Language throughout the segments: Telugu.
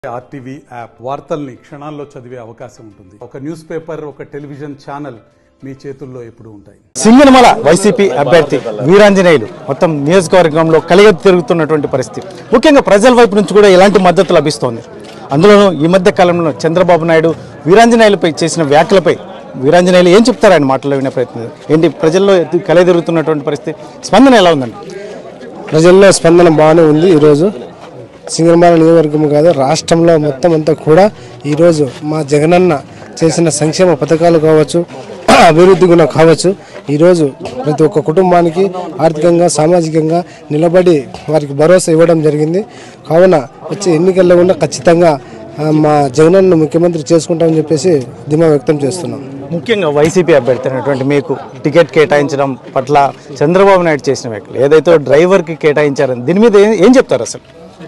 ఆర్టీవీ యాప్ వార్తల్ని క్షణాల్లో చదివే అవకాశం ఉంటుంది ఒక న్యూస్ పేపర్ ఒక టెలివిజన్ ఛానల్ మీ చేతుల్లో ఎప్పుడూ ఉంటాయి సింగనమల వైసీపీ అభ్యర్థి వీరాంజనేయులు మొత్తం నియోజకవర్గంలో కలిగి తిరుగుతున్నటువంటి పరిస్థితి ముఖ్యంగా ప్రజల వైపు నుంచి కూడా ఎలాంటి మద్దతు లభిస్తోంది అందులోనూ ఈ మధ్య కాలంలో చంద్రబాబు నాయుడు వీరాంజనేయులపై చేసిన వ్యాఖ్యలపై వీరాంజనేయులు ఏం చెప్తారు ఆయన మాటల్లో వినే ప్రయత్నం ఏంటి ప్రజల్లో కలిగి తిరుగుతున్నటువంటి పరిస్థితి స్పందన ఎలా ఉందండి ప్రజల్లో స్పందన బాగానే ఉంది ఈరోజు సింగరమాల నియోజకవర్గం కాదు రాష్ట్రంలో మొత్తం అంతా కూడా ఈరోజు మా జగనన్న చేసిన సంక్షేమ పథకాలు కావచ్చు అభివృద్ధి కూడా కావచ్చు ఈరోజు ప్రతి ఒక్క కుటుంబానికి ఆర్థికంగా సామాజికంగా నిలబడి వారికి భరోసా ఇవ్వడం జరిగింది కావున వచ్చే ఎన్నికల్లో కూడా ఖచ్చితంగా ఆ, మా జగనన్న ముఖ్యమంత్రి చేసుకుంటామని చెప్పేసి ధీమా వ్యక్తం చేస్తున్నాం ముఖ్యంగా వైసీపీ అభ్యర్థి అయినటువంటి మీకు టికెట్ కేటాయించడం పట్ల చంద్రబాబు నాయుడు చేసిన వ్యాఖ్యలు ఏదైతే డ్రైవర్కి కేటాయించారని దీని మీద ఏం- ఏం చెప్తారు అసలు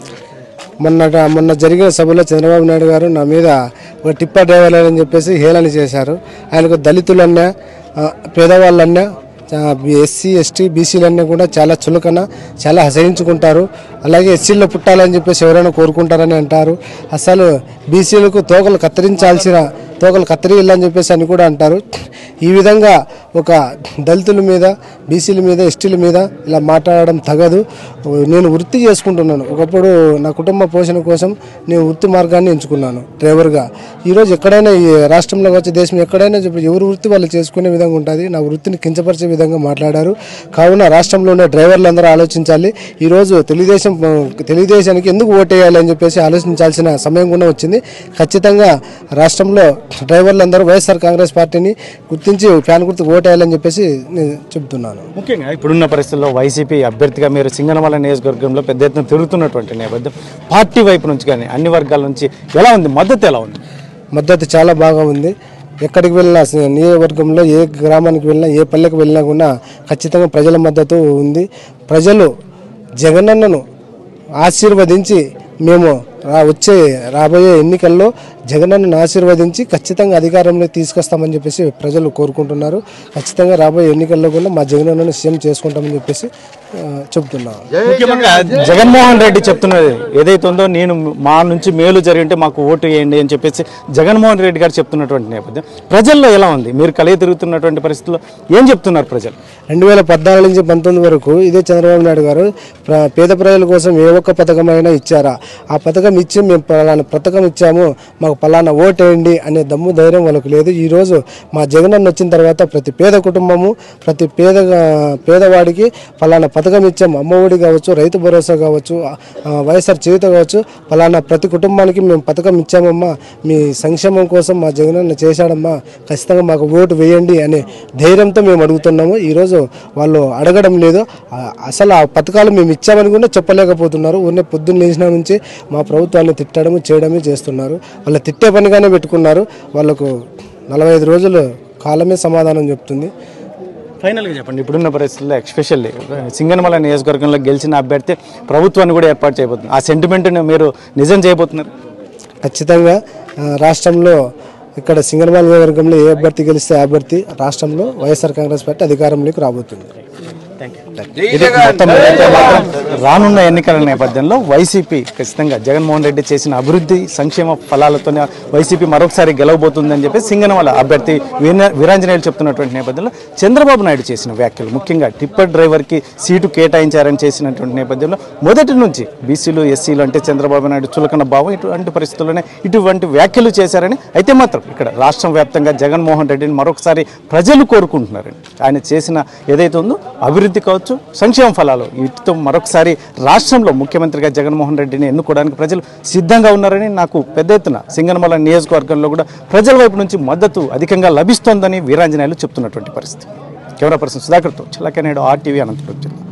మొన్న మొన్న జరిగిన సభలో చంద్రబాబు నాయుడు గారు నా మీద ఒక టిప్పర్ డ్రైవర్ అని చెప్పేసి హేళన చేశారు ఆయనకు దళితులన్నా ఆ, పేదవాళ్ళన్నా ఎస్సీ ఎస్టీ బీసీలన్నీ కూడా చాలా చులకన చాలా అసహించుకుంటారు అలాగే ఎస్సీల్లో పుట్టాలని చెప్పేసి ఎవరైనా కోరుకుంటారని అంటారు అసలు బీసీలకు తోకలు కత్తిరించాల్సిన తోకలు కత్తిరిల్లని చెప్పేసి అని కూడా అంటారు ఈ విధంగా ఒక దళితుల మీద బీసీల మీద ఎస్టీల మీద ఇలా మాట్లాడడం తగదు నేను వృత్తి చేసుకుంటున్నాను ఒకప్పుడు నా కుటుంబ పోషణ కోసం నేను వృత్తి మార్గాన్ని ఎంచుకున్నాను డ్రైవర్గా ఈరోజు ఎక్కడైనా ఈ రాష్ట్రంలో వచ్చే దేశం ఎక్కడైనా చెప్పి ఎవరు వృత్తి వాళ్ళు చేసుకునే విధంగా ఉంటుంది నా వృత్తిని కించపరిచే విధంగా మాట్లాడారు కావున రాష్ట్రంలో ఉన్న డ్రైవర్లు అందరూ ఆలోచించాలి ఈరోజు తెలుగుదేశం తెలుగుదేశానికి ఎందుకు ఓటేయాలి అని చెప్పేసి ఆలోచించాల్సిన సమయం కూడా వచ్చింది ఖచ్చితంగా రాష్ట్రంలో డ్రైవర్లందరూ వైఎస్ఆర్ కాంగ్రెస్ పార్టీని గుర్తించి ఫ్యాన్ గుర్తుకు ఓటేయాలని చెప్పేసి నేను చెబుతున్నాను ముఖ్యంగా ఇప్పుడున్న పరిస్థితుల్లో వైసీపీ అభ్యర్థిగా మీరు సింగనమల నియోజకవర్గంలో పెద్ద ఎత్తున తిరుగుతున్నటువంటి నేపథ్యం పార్టీ వైపు నుంచి కానీ అన్ని వర్గాల నుంచి ఎలా ఉంది మద్దతు ఎలా ఉంది మద్దతు చాలా బాగా ఉంది ఎక్కడికి వెళ్ళినా స- నియోజకవర్గంలో ఏ గ్రామానికి వెళ్ళినా ఏ పల్లెకి వెళ్ళినా కూడా ఖచ్చితంగా ప్రజల మద్దతు ఉంది ప్రజలు జగనన్నను ఆశీర్వదించి మేము రా వచ్చే రాబోయే ఎన్నికల్లో జగనన్నను ఆశీర్వదించి ఖచ్చితంగా అధికారంలో తీసుకొస్తామని చెప్పేసి ప్రజలు కోరుకుంటున్నారు ఖచ్చితంగా రాబోయే ఎన్నికల్లో కూడా మా జగనన్నను సీఎం చేసుకుంటామని చెప్పేసి ఆ, చెబుతున్నాను ముఖ్యంగా జగన్మోహన్ రెడ్డి చెప్తున్నది ఏదైతే ఉందో నేను మా నుంచి మేలు జరిగింటే మాకు ఓటు వేయండి అని చెప్పేసి జగన్మోహన్ రెడ్డి గారు చెప్తున్నటువంటి నేపథ్యం ప్రజల్లో ఎలా ఉంది మీరు కలిగి తిరుగుతున్నటువంటి పరిస్థితుల్లో ఏం చెప్తున్నారు ప్రజలు రెండు వేల పద్నాలుగు నుంచి పంతొమ్మిది వరకు ఇదే చంద్రబాబు నాయుడు గారు ప్ర- పేద ప్రజల కోసం ఏ ఒక్క పథకమైనా ఇచ్చారా ఆ పథకం ఇచ్చి మేము పలానా పథకం ఇచ్చాము మాకు పలానా ఓటేయండి అనే దమ్ము ధైర్యం వాళ్ళకు లేదు ఈరోజు మా జగనన్న వచ్చిన తర్వాత ప్రతి పేద కుటుంబము ప్రతి పేద పేదవాడికి పలానా పథకం ఇచ్చాము అమ్మఒడి కావచ్చు రైతు భరోసా కావచ్చు ఆ, వైఎస్ఆర్ చేయుత కావచ్చు పలానా ప్రతి కుటుంబానికి మేము పథకం ఇచ్చామమ్మా మీ సంక్షేమం కోసం మా జగనన్న చేశాడమ్మా ఖచ్చితంగా మాకు ఓటు వేయండి అనే ధైర్యంతో మేము అడుగుతున్నాము ఈరోజు వాళ్ళు అడగడం లేదు ఆ, అసలు ఆ పథకాలు మేము ఇచ్చామని కూడా చెప్పలేకపోతున్నారు ఊరినే పొద్దున్న లేచిన నుంచి మా ప్రభుత్వాన్ని తిట్టడము చేయడమే చేస్తున్నారు వాళ్ళ తిట్టే పనిగానే పెట్టుకున్నారు వాళ్ళకు నలభై ఐదు రోజులు కాలమే సమాధానం చెప్తుంది ఫైనల్గా చెప్పండి ఇప్పుడున్న పరిస్థితుల్లో ఎక్స్పెషల్లీ సింగనమల నియోజకవర్గంలో గెలిచిన అభ్యర్థి ప్రభుత్వాన్ని కూడా ఏర్పాటు చేయబోతుంది ఆ సెంటిమెంట్ని మీరు నిజం చేయబోతున్నారు ఖచ్చితంగా ఆ, రాష్ట్రంలో ఇక్కడ సింగనమాల నియోజకవర్గంలో ఏ అభ్యర్థి గెలిస్తే ఆ అభ్యర్థి రాష్ట్రంలో వైఎస్ఆర్ కాంగ్రెస్ పార్టీ అధికారంలోకి రాబోతుంది ఇది మొత్తం ఏదైతే మాత్రం రానున్న ఎన్నికల నేపథ్యంలో వైసీపీ ఖచ్చితంగా జగన్మోహన్ రెడ్డి చేసిన అభివృద్ధి సంక్షేమ ఫలాలతోనే వైసీపీ మరొకసారి గెలవబోతుందని చెప్పి సింగనమల అభ్యర్థి వీర వీరాంజనేయులు చెప్తున్నటువంటి నేపథ్యంలో చంద్రబాబు నాయుడు చేసిన వ్యాఖ్యలు ముఖ్యంగా టిప్పర్ డ్రైవర్కి సీటు కేటాయించారని చేసినటువంటి నేపథ్యంలో మొదటి నుంచి బీసీలు ఎస్సీలు అంటే చంద్రబాబు నాయుడు చులకన భావం ఇటువంటి పరిస్థితుల్లోనే ఇటువంటి వ్యాఖ్యలు చేశారని అయితే మాత్రం ఇక్కడ రాష్ట్రం వ్యాప్తంగా జగన్మోహన్ రెడ్డిని మరొకసారి ప్రజలు కోరుకుంటున్నారని ఆయన చేసిన ఏదైతే ఉందో అభివృద్ధి కావచ్చు సంక్షేమ ఫలాలు వీటితో మరొకసారి రాష్ట్రంలో ముఖ్యమంత్రిగా జగన్మోహన్ రెడ్డిని ఎన్నుకోవడానికి ప్రజలు సిద్ధంగా ఉన్నారని నాకు పెద్ద ఎత్తున సింగనమల నియోజకవర్గంలో కూడా ప్రజల వైపు నుంచి మద్దతు అధికంగా లభిస్తోందని వీరాంజనేయులు చెప్తున్నటువంటి పరిస్థితి కెమెరా పర్సన్ సుధాకర్తో చిలకనేడు ఆర్టీవీ అనంతపురం జిల్లా